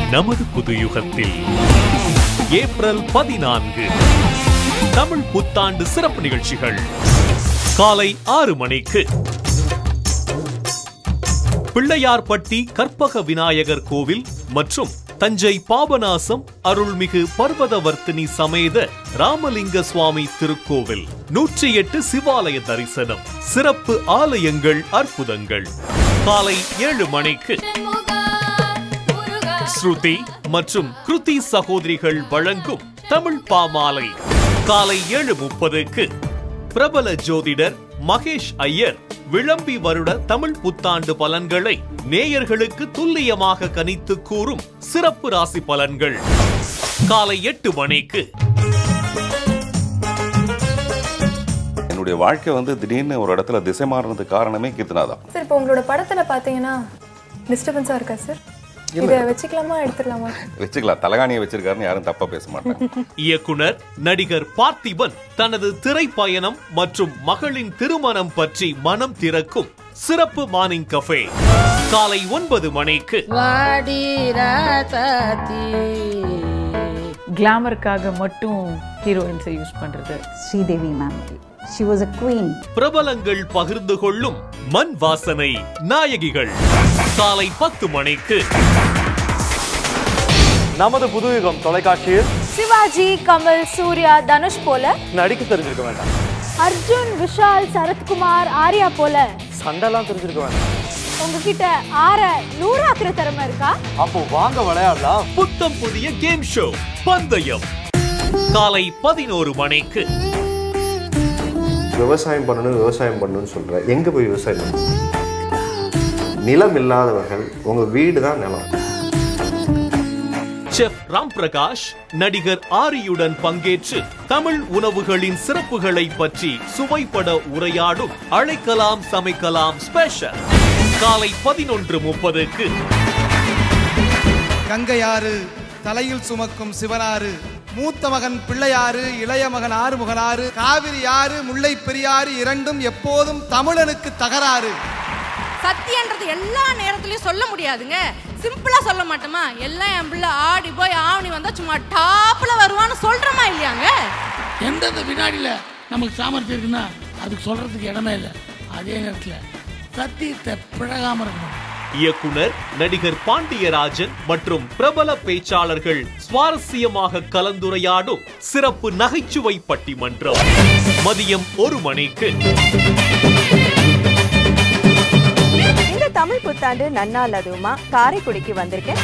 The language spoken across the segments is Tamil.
நமது புதுயுகத்தில் ஏப்ரல் பதினான்கு தமிழ் புத்தாண்டு சிறப்பு நிகழ்ச்சிகள் காலை ஆறு மணிக்கு பிள்ளையார்பட்டி கற்பக விநாயகர் கோவில் மற்றும் தஞ்சை பாபநாசம் அருள்மிகு பர்வதவர்த்தினி சமேத ராமலிங்க சுவாமி திருக்கோவில் நூற்றி எட்டு சிவாலய தரிசனம் சிறப்பு ஆலயங்கள் அற்புதங்கள் காலை ஏழு மணிக்கு ஸ்ருதி மற்றும் கிருதி சகோதரிகள் வழங்கும் தமிழ் பாமாலை காலை ஏழு முப்பதுக்கு பிரபல ஜோதிடர் மகேஷ் ஐயர் விளம்பி வருட தமிழ் புத்தாண்டு பலன்களை நேயர்களுக்கு துல்லியமாக கணித்து கூறும் சிறப்பு ராசி பலன்கள் காலை எட்டு மணிக்கு என்னுடைய வாழ்க்கை வந்து திடீர்னு ஒரு இடத்துல திசை மாறினதுக்கு காரணமே கீர்த்தனா தான் சார் இப்போ உங்களோட படத்துல பாத்தீங்கன்னா டிஸ்டர்பன்ஸா இருக்கா சார் இதை வச்சுக்கலாமா எடுத்துடலாமா வச்சுக்கலாம் தலகாணியை வச்சிருக்காருன்னு யாரும் தப்பா பேச மாட்டாங்க இயக்குனர் நடிகர் பார்த்திபன் தனது திரைப்பயணம் மற்றும் மகளின் திருமணம் பற்றி மனம் திறக்கும் சிறப்பு மார்னிங் கஃபே காலை ஒன்பது மணிக்கு வாடி ராசாத்தி கிளாமருக்காக மட்டும் ஹீரோயின்ஸை யூஸ் பண்றது Sridevi ma'am. She was a queen. பிரபலங்கள் பகிர்ந்து கொள்ளும் மண் வாசனை நாயகிகள் காலை பத்து மணிக்கு நமது புதுயுகம் தொலைக்காட்சியில் சிவாஜி கமல் சூர்யா தனுஷ் போல நடிக்க தெரிஞ்சிருக்க வேண்டாம் அர்ஜுன் விஷால் சரத்குமார் ஆர்யா போல சண்டைலாம் தெரிஞ்சிருக்க வேண்டாம் உங்ககிட்ட ஆற நூறாக்குற திறமை இருக்கா அப்போ வாங்க விளையாடலாம் புத்தம் புதிய கேம் ஷோ பந்தயம் காலை பதினோரு மணிக்கு விவசாயம் பண்ணணும் விவசாயம் பண்ணணும்னு சொல்கிறேன் எங்கே போய் விவசாயம் பண்ணணும் நிலம் இல்லாதவர்கள் உங்கள் வீடு தான் நிலம் செஃப் ராம் பிரகாஷ் நடிகர் ஆரியுடன் பங்கேற்று தமிழ் உணவுகளின் சிறப்புகளை பற்றி சுவைப்பட உரையாடும் அழைக்கலாம் சமைக்கலாம் ஸ்பெஷல் காலை பதினொன்று முப்பதுக்கு கங்கையாறு தலையில் சுமக்கும் சிவனாறு மூத்த மகன் பிள்ளையாறு இளைய மகன் ஆறுமுகனாறு காவிரி ஆறு முல்லை பெரியாறு இரண்டும் எப்போதும் தமிழனுக்கு தகராறு சத்தியன்றது எல்லா நேரத்துலயும் சொல்ல முடியாதுங்க சிம்பிளா சொல்ல மாட்டோமா எல்லாம் என் பிள்ளை ஆடி போய் ஆவணி வந்தா சும்மா டாப்ல வருவான்னு சொல்றமா இல்லையாங்க எந்தெந்த வினாடியில் நமக்கு சாமர்த்தியம் இருக்குன்னா அதுக்கு சொல்றதுக்கு இடமே இல்லை அதே நேரத்தில் சத்தியத்தை பிழகாம இருக்கணும் இயக்குனர் நடிகர் பாண்டியராஜன் மற்றும் பிரபல பேச்சாளர்கள் சுவாரஸ்யமாக கலந்துரையாடும் சிறப்பு நகைச்சுவை பட்டிமன்றம் மதியம் ஒரு மணிக்கு இந்த தமிழ் புத்தாண்டு நன்னாள் அதுவுமா காரைக்குடிக்கு வந்திருக்கேன்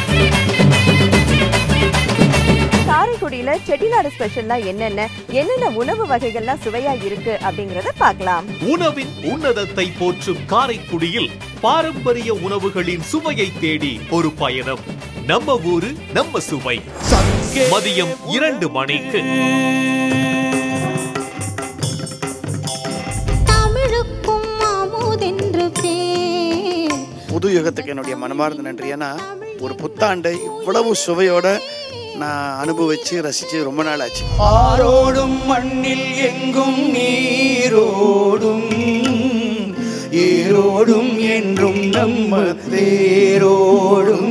காரைக்குடியில செட்டிநாடு ஸ்பெஷல்லா என்னென்ன என்னென்ன உணவு வகைகள்லாம் சுவையா இருக்கு அப்படிங்கறத பார்க்கலாம் உணவின் உன்னதத்தை போற்றும் காரைக்குடியில் பாரம்பரிய உணவுகளின் சுவையை தேடி ஒரு பயணம் நம்ம ஊரு நம்ம சுவை மதியம் இரண்டு மணிக்கு தமிழுக்கும் மாமூதென்று பேர் புது யுகத்துக்கு என்னுடைய மனமார்ந்த நன்றி ஏன்னா ஒரு புத்தாண்டை இவ்வளவு சுவையோட நான் அனுபவிச்சு ரசிச்சு ரொம்ப நாள் ஆச்சு ஆரோடும் மண்ணில் எங்கும் நீரோடும் ஏரோடும் என்றும் நம்ம தேரோடும்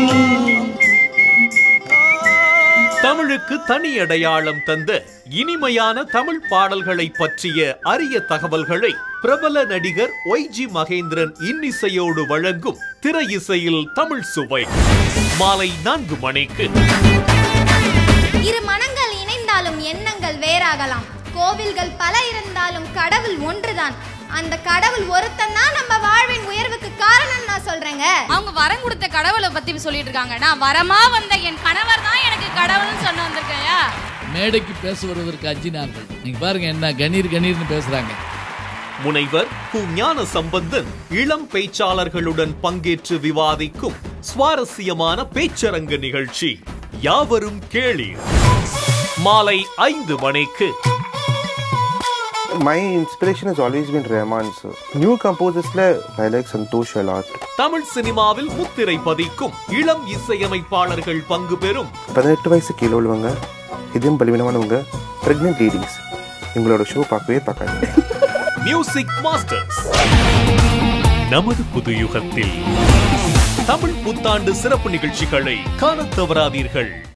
தமிழுக்கு தனி அடையாளம் தந்த இனிமையான தமிழ் பாடல்களை பற்றிய அரிய தகவல்களை பிரபல நடிகர் ஒய் ஜி மகேந்திரன் இன்னிசையோடு வழங்கும் திரை இசையில் தமிழ் சுவை மாலை நான்கு மணிக்கு இரு மனங்கள் இணைந்தாலும் எண்ணங்கள் வேறாகலாம் கோவில்கள் பல இருந்தாலும் கடவுள் ஒன்றுதான் அந்த கடவுள் ஒருத்தன் தான் நம்ம வாழ்வின் உயர்வுக்கு காரணம் நான் சொல்றேங்க அவங்க வரம் கொடுத்த கடவுளை பத்தி சொல்லிட்டு இருக்காங்க நான் வரமா வந்த என் கணவர் தான் எனக்கு கடவுள்னு சொன்ன வந்திருக்கையா மேடைக்கு பேச வருவதற்கு அஞ்சினார்கள் நீங்க பாருங்க என்ன கணீர் கணீர்னு பேசுறாங்க முனைவர் கு ஞான சம்பந்தன் இளம் பேச்சாளர்களுடன் பங்கேற்று விவாதிக்கும் சுவாரஸ்யமான பேச்சரங்கு நிகழ்ச்சி யாவரும் கேளீர் மாலை ஐந்து மணிக்கு My inspiration has always been Rahman sir. New composers I like Santosh a lot. Tamil சினிமாவில் முத்திரை பதிக்கும் இளம் இசையமைப்பாளர்கள் பங்கு பெறும் பதினெட்டு வயசு கீழே உள்ளவங்க இதயம் பலவீனமானவங்க ப்ரெக்னென்ட் லேடிஸ் எங்களோட ஷோ பார்க்கவே பார்க்காது மியூசிக் மாஸ்டர்ஸ் நமது புது யுகத்தில் தமிழ் புத்தாண்டு சிறப்பு நிகழ்ச்சிகளை காணத் தவறாதீர்கள்